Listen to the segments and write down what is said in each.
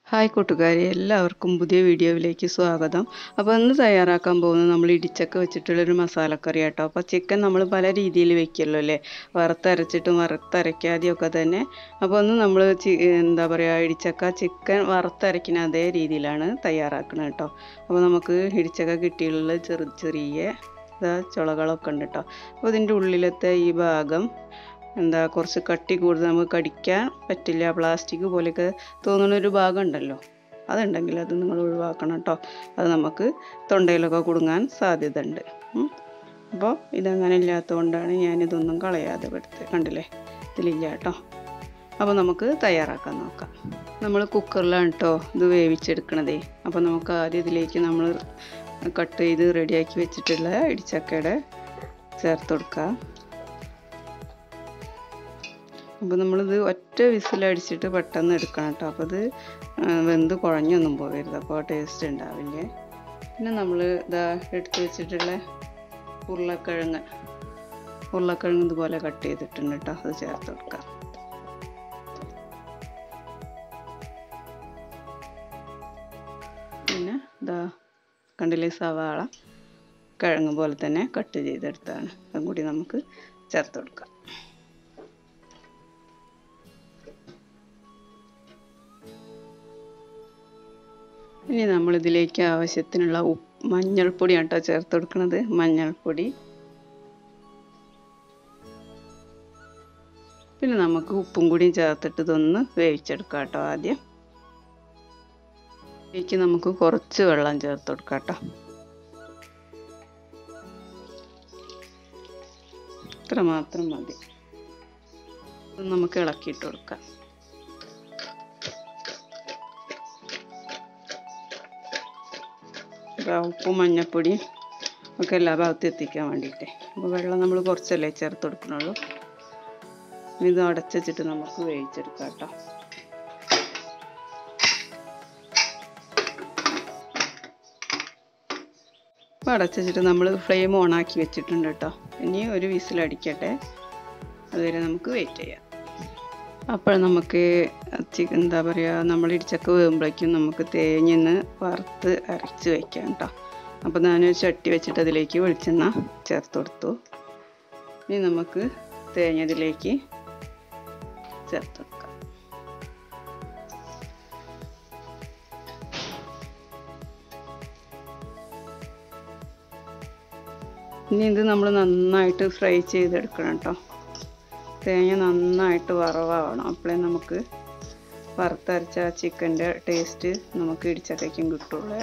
hi കൂട്ടുകാരെ എല്ലാവർക്കും പുതിയ വീഡിയോയിലേക്ക് സ്വാഗതം അപ്പോൾ ഇന്ന് തയ്യാറാക്കാൻ പോകുന്നത് നമ്മൾ ഇടിച്ചക്ക വെച്ചിട്ടുള്ളൊരു മസാലക്കറി കേട്ടോ അപ്പോൾ ചിക്കൻ നമ്മൾ പല രീതിയിൽ വെക്കുമല്ലോ അല്ലേ വറുത്തരച്ചിട്ടും വറുത്തരയ്ക്കാതെയും ഒക്കെ തന്നെ അപ്പോൾ ഒന്ന് നമ്മൾ എന്താ പറയുക ഇടിച്ചക്ക ചിക്കൻ വറുത്തരയ്ക്കുന്ന അതേ രീതിയിലാണ് തയ്യാറാക്കുന്നത് കേട്ടോ അപ്പോൾ നമുക്ക് ഇടിച്ചക്ക കിട്ടിയുള്ള ചെറു ചെറിയ ഇതാ ചുളകളൊക്കെ ഉണ്ട് കേട്ടോ അപ്പോൾ ഇതിൻ്റെ ഉള്ളിലത്തെ ഈ ഭാഗം എന്താ കുറച്ച് കട്ടി കൂടുതൽ നമുക്ക് കടിക്കാൻ പറ്റില്ല പ്ലാസ്റ്റിക് പോലെയൊക്കെ തോന്നുന്ന ഒരു ഭാഗം ഉണ്ടല്ലോ അതുണ്ടെങ്കിൽ അത് നിങ്ങൾ ഒഴിവാക്കണം കേട്ടോ അത് നമുക്ക് തൊണ്ടയിലൊക്കെ കുടുങ്ങാൻ സാധ്യത ഉണ്ട് അപ്പോൾ ഇതങ്ങനെ ഇല്ലാത്തതുകൊണ്ടാണ് ഞാനിതൊന്നും കളയാതെ എടുത്ത് കണ്ടില്ലേ ഇതിലില്ല കേട്ടോ അപ്പോൾ നമുക്ക് തയ്യാറാക്കാൻ നോക്കാം നമ്മൾ കുക്കറിലാണ് കേട്ടോ ഇത് വേവിച്ചെടുക്കണതേ അപ്പോൾ നമുക്ക് ആദ്യം ഇതിലേക്ക് നമ്മൾ കട്ട് ചെയ്ത് റെഡിയാക്കി വെച്ചിട്ടുള്ള ഇടിച്ചക്കയുടെ ചേർത്ത് കൊടുക്കാം അപ്പോൾ നമ്മളിത് ഒറ്റ വിസിലടിച്ചിട്ട് പെട്ടെന്ന് എടുക്കണം കേട്ടോ അപ്പോൾ ഇത് വെന്ത് കുഴഞ്ഞൊന്നും പോകരുത് അപ്പോൾ ടേസ്റ്റ് ഉണ്ടാവില്ലേ പിന്നെ നമ്മൾ ഇതാ എടുത്ത് വെച്ചിട്ടുള്ള ഉരുളക്കിഴങ്ങ് ഉരുളക്കിഴങ്ങ് ഇതുപോലെ കട്ട് ചെയ്തിട്ടുണ്ട് കേട്ടോ അത് ചേർത്ത് കൊടുക്കാം പിന്നെ ഇതാ കണ്ടില്ലേ സവാള കിഴങ്ങ് പോലെ തന്നെ കട്ട് ചെയ്തെടുത്താണ് അതും കൂടി നമുക്ക് ചേർത്ത് കൊടുക്കാം ഇനി നമ്മൾ ഇതിലേക്ക് ആവശ്യത്തിനുള്ള ഉപ്പ് മഞ്ഞൾപ്പൊടിയാണ് കേട്ടോ ചേർത്ത് കൊടുക്കുന്നത് മഞ്ഞൾപ്പൊടി പിന്നെ നമുക്ക് ഉപ്പും കൂടിയും ചേർത്തിട്ട് ഇതൊന്ന് വേവിച്ചെടുക്കാം കേട്ടോ ആദ്യം ഇതിലേക്ക് നമുക്ക് കുറച്ച് വെള്ളം ചേർത്ത് കൊടുക്കാം കേട്ടോ ഇത്ര മാത്രം മതി നമുക്ക് ഇളക്കിയിട്ട് കൊടുക്കാം ഉപ്പും മഞ്ഞപ്പൊടിയും ഒക്കെ എല്ലാ ഭാഗത്തും എത്തിക്കാൻ വേണ്ടിയിട്ട് അപ്പോൾ വെള്ളം നമ്മൾ കുറച്ചല്ലേ ചേർത്ത് കൊടുക്കണുള്ളൂ ഇത് അടച്ചിട്ട് നമുക്ക് വേവിച്ചെടുക്കാം കേട്ടോ അപ്പോൾ അടച്ചിട്ട് നമ്മൾ ഫ്ലെയിം ഓണാക്കി വെച്ചിട്ടുണ്ട് കേട്ടോ ഇനി ഒരു വിസിലടിക്കട്ടെ അതുവരെ നമുക്ക് വെയിറ്റ് ചെയ്യാം അപ്പോൾ നമുക്ക് എന്താ പറയുക നമ്മൾ ഇടിച്ചക്ക വേകുമ്പോഴേക്കും നമുക്ക് തേങ്ങന്ന് വറുത്ത് അരച്ച് വയ്ക്കാം കേട്ടോ അപ്പോൾ ഞാനൊരു ചട്ടി വെച്ചിട്ട് അതിലേക്ക് വെളിച്ചെണ്ണ ചേർത്ത് കൊടുത്തു ഇനി നമുക്ക് തേങ്ങ ഇതിലേക്ക് ചേർത്ത് കൊടുക്കാം ഇനി ഇത് നമ്മൾ നന്നായിട്ട് ഫ്രൈ ചെയ്തെടുക്കണം കേട്ടോ തേങ്ങ നന്നായിട്ട് വറവാവണം അപ്പോഴേ നമുക്ക് വറുത്തരച്ച ആ ചിക്കൻ്റെ ടേസ്റ്റ് നമുക്ക് ഇടിച്ചക്കയ്ക്കും കിട്ടുള്ളൂ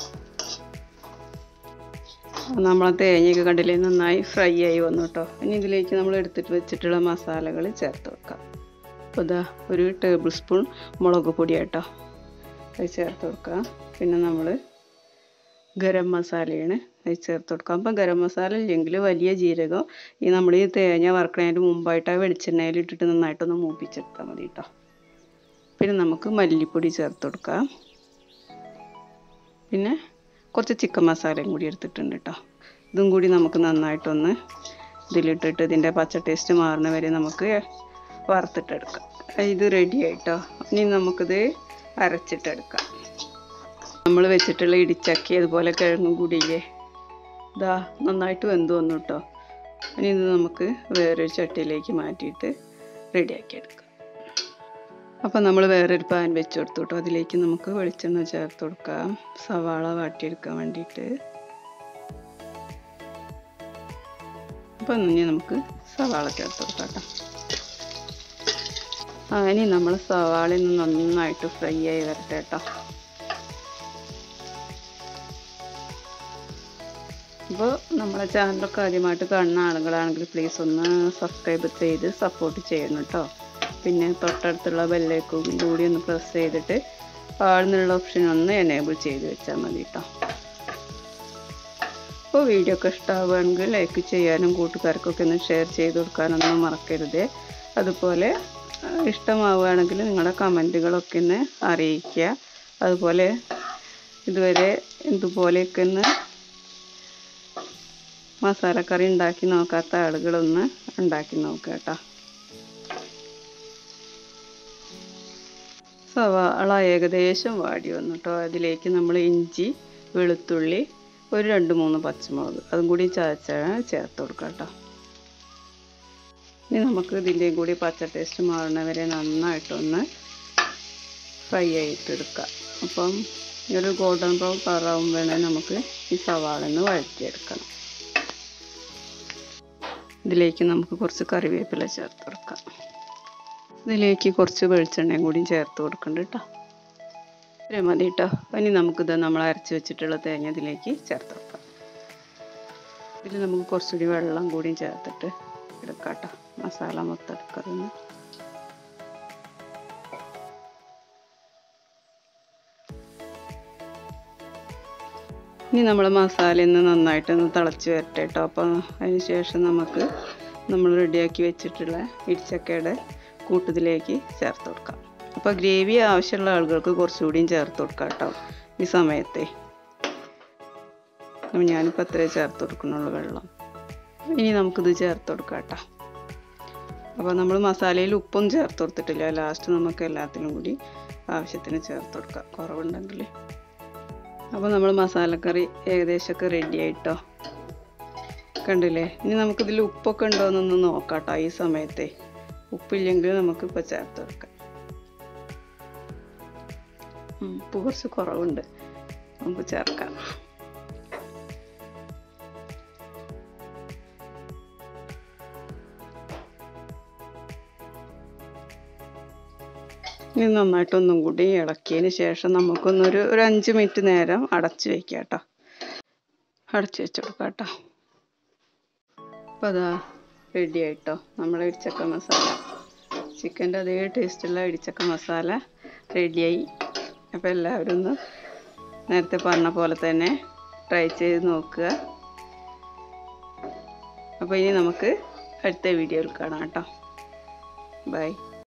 നമ്മളെ തേങ്ങയൊക്കെ കണ്ടില്ലേ നന്നായി ഫ്രൈ ആയി വന്നു കേട്ടോ ഇനി ഇതിലേക്ക് നമ്മൾ എടുത്തിട്ട് വെച്ചിട്ടുള്ള മസാലകൾ ചേർത്ത് വെക്കാം അപ്പോൾ ഇതാ ഒരു ടേബിൾ സ്പൂൺ മുളക് പൊടി കേട്ടോ അത് ചേർത്ത് കൊടുക്കാം പിന്നെ നമ്മൾ ഗരം മസാലയാണ് അത് ചേർത്ത് കൊടുക്കാം അപ്പം ഗരം മസാല ഇല്ലെങ്കിൽ വലിയ ജീരകം ഈ നമ്മൾ ഈ തേങ്ങ വറക്കണതിന് മുമ്പായിട്ട് ആ വെളിച്ചെണ്ണയിൽ ഇട്ടിട്ട് നന്നായിട്ടൊന്ന് മൂപ്പിച്ചെടുത്താൽ മതി കേട്ടോ പിന്നെ നമുക്ക് മല്ലിപ്പൊടി ചേർത്ത് കൊടുക്കാം പിന്നെ കുറച്ച് ചിക്കൻ മസാലയും കൂടി എടുത്തിട്ടുണ്ട് കേട്ടോ ഇതും കൂടി നമുക്ക് നന്നായിട്ടൊന്ന് ഇതിലിട്ടിട്ട് ഇതിൻ്റെ പച്ച ടേസ്റ്റ് മാറുന്ന വരെ നമുക്ക് വറുത്തിട്ടെടുക്കാം ഇത് റെഡി ആയിട്ടോ ഇനി നമുക്കിത് അരച്ചിട്ടെടുക്കാം നമ്മൾ വെച്ചിട്ടുള്ള ഇടിച്ചക്കി അതുപോലെ കിഴങ്ങും കൂടിയില്ലേ ഇതാ നന്നായിട്ട് വെന്ത് വന്നു കേട്ടോ ഇനി ഇത് നമുക്ക് വേറൊരു ചട്ടിയിലേക്ക് മാറ്റിയിട്ട് റെഡിയാക്കി എടുക്കാം അപ്പം നമ്മൾ വേറൊരു പാൻ വെച്ച് കൊടുത്തു കേട്ടോ അതിലേക്ക് നമുക്ക് വെളിച്ചെണ്ണ ചേർത്ത് കൊടുക്കാം സവാള വാട്ടിയെടുക്കാൻ വേണ്ടിയിട്ട് അപ്പം ഇനി നമുക്ക് സവാള ചേർത്ത് കൊടുക്കാം കേട്ടോ ആ ഇനി നമ്മൾ സവാളയിൽ നിന്ന് നന്നായിട്ട് ഫ്രൈ ആയി വരട്ടെ കേട്ടോ അപ്പോൾ നമ്മളെ ചാനലൊക്കെ ആദ്യമായിട്ട് കാണുന്ന ആളുകളാണെങ്കിൽ പ്ലീസ് ഒന്ന് സബ്സ്ക്രൈബ് ചെയ്ത് സപ്പോർട്ട് ചെയ്യണം കേട്ടോ പിന്നെ തൊട്ടടുത്തുള്ള ബെല്ലേക്കും കൂടി ഒന്ന് പ്രസ് ചെയ്തിട്ട് ആഴ്ന്നുള്ള ഓപ്ഷൻ ഒന്ന് എനേബിൾ ചെയ്ത് വെച്ചാൽ മതി കേട്ടോ അപ്പോൾ വീഡിയോ ഒക്കെ ഇഷ്ടമാവുകയാണെങ്കിൽ ലൈക്ക് ചെയ്യാനും കൂട്ടുകാർക്കൊക്കെ ഒന്ന് ഷെയർ ചെയ്ത് കൊടുക്കാനൊന്നും മറക്കരുത് അതുപോലെ ഇഷ്ടമാവുകയാണെങ്കിൽ നിങ്ങളുടെ കമൻറ്റുകളൊക്കെ ഒന്ന് അറിയിക്കുക അതുപോലെ ഇതുവരെ ഇതുപോലെയൊക്കെ ഒന്ന് മസാലക്കറി ഉണ്ടാക്കി നോക്കാത്ത ആളുകളൊന്ന് ഉണ്ടാക്കി നോക്കുക കേട്ടോ സവാള ഏകദേശം വാടി വന്നു കേട്ടോ അതിലേക്ക് നമ്മൾ ഇഞ്ചി വെളുത്തുള്ളി ഒരു രണ്ട് മൂന്ന് പച്ചമുളക് അതും കൂടി ചതച്ചാണ് ചേർത്ത് കൊടുക്കാം കേട്ടോ ഇനി നമുക്ക് ഇതിൻ്റെയും കൂടി പച്ച ടേസ്റ്റ് മാറുന്നവരെ നന്നായിട്ടൊന്ന് ഫ്രൈ ആയിട്ടെടുക്കാം അപ്പം ഈ ഒരു ഗോൾഡൻ ബ്രൗൺ കളറാകുമ്പോഴേ നമുക്ക് ഈ സവാള ഒന്ന് വഴറ്റിയെടുക്കണം ഇതിലേക്ക് നമുക്ക് കുറച്ച് കറിവേപ്പില ചേർത്ത് കൊടുക്കാം ഇതിലേക്ക് കുറച്ച് വെളിച്ചെണ്ണയും കൂടി ചേർത്ത് കൊടുക്കണ്ട കേട്ടോ ഇത്രയും മതി കേട്ടോ ഇനി നമുക്കിത് നമ്മൾ അരച്ച് വെച്ചിട്ടുള്ള തേങ്ങ ഇതിലേക്ക് ചേർത്ത് കൊടുക്കാം ഇതിൽ നമുക്ക് കുറച്ചുകൂടി വെള്ളം കൂടി ചേർത്തിട്ട് എടുക്കാം കേട്ടോ മസാല മൊത്തം എടുക്കാതെ ഇനി നമ്മൾ മസാലയിൽ നിന്ന് നന്നായിട്ടൊന്ന് തിളച്ച് വരട്ടെ കേട്ടോ അപ്പോൾ അതിന് ശേഷം നമുക്ക് നമ്മൾ റെഡിയാക്കി വെച്ചിട്ടുള്ള ഇടിച്ചക്കയുടെ കൂട്ടത്തിലേക്ക് ചേർത്ത് കൊടുക്കാം അപ്പോൾ ഗ്രേവി ആവശ്യമുള്ള ആളുകൾക്ക് കുറച്ചുകൂടിയും ചേർത്ത് കൊടുക്കാം കേട്ടോ ഈ സമയത്തെ അപ്പോൾ ഞാനിപ്പോൾ അത്രേ ചേർത്ത് കൊടുക്കുന്നുള്ളൂ വെള്ളം ഇനി നമുക്കിത് ചേർത്ത് കൊടുക്കാം കേട്ടോ അപ്പോൾ നമ്മൾ മസാലയിൽ ഉപ്പൊന്നും ചേർത്ത് കൊടുത്തിട്ടില്ല ലാസ്റ്റ് നമുക്ക് എല്ലാത്തിനും കൂടി ആവശ്യത്തിന് ചേർത്ത് കൊടുക്കാം കുറവുണ്ടെങ്കിൽ അപ്പോൾ നമ്മൾ മസാലക്കറി ഏകദേശമൊക്കെ റെഡി ആയിട്ടോ കണ്ടില്ലേ ഇനി നമുക്കിതിൽ ഉപ്പൊക്കെ ഉണ്ടോ എന്നൊന്ന് നോക്കാം കേട്ടോ ഈ സമയത്തെ ഉപ്പില്ലെങ്കിൽ നമുക്ക് ഇപ്പോൾ ചേർത്ത് കൊടുക്കാം ഉപ്പ് കുറച്ച് കുറവുണ്ട് നമുക്ക് ചേർക്കാം ഇനി നന്നായിട്ടൊന്നും കൂടി ഇളക്കിയതിന് ശേഷം നമുക്കൊന്നൊരു ഒരു അഞ്ച് മിനിറ്റ് നേരം അടച്ച് വയ്ക്കാം കേട്ടോ അടച്ച് വെച്ച് കൊടുക്കാം കേട്ടോ അപ്പോൾ അതാ റെഡി ആയിട്ടോ നമ്മളെ ഇടിച്ചക്ക മസാല ചിക്കൻ്റെ അതേ ടേസ്റ്റുള്ള ഇടിച്ചക്ക മസാല റെഡിയായി അപ്പോൾ എല്ലാവരും ഒന്ന് നേരത്തെ പറഞ്ഞ പോലെ തന്നെ ട്രൈ ചെയ്ത് നോക്കുക അപ്പോൾ ഇനി നമുക്ക് അടുത്ത വീഡിയോയിൽ കാണാം കേട്ടോ ബൈ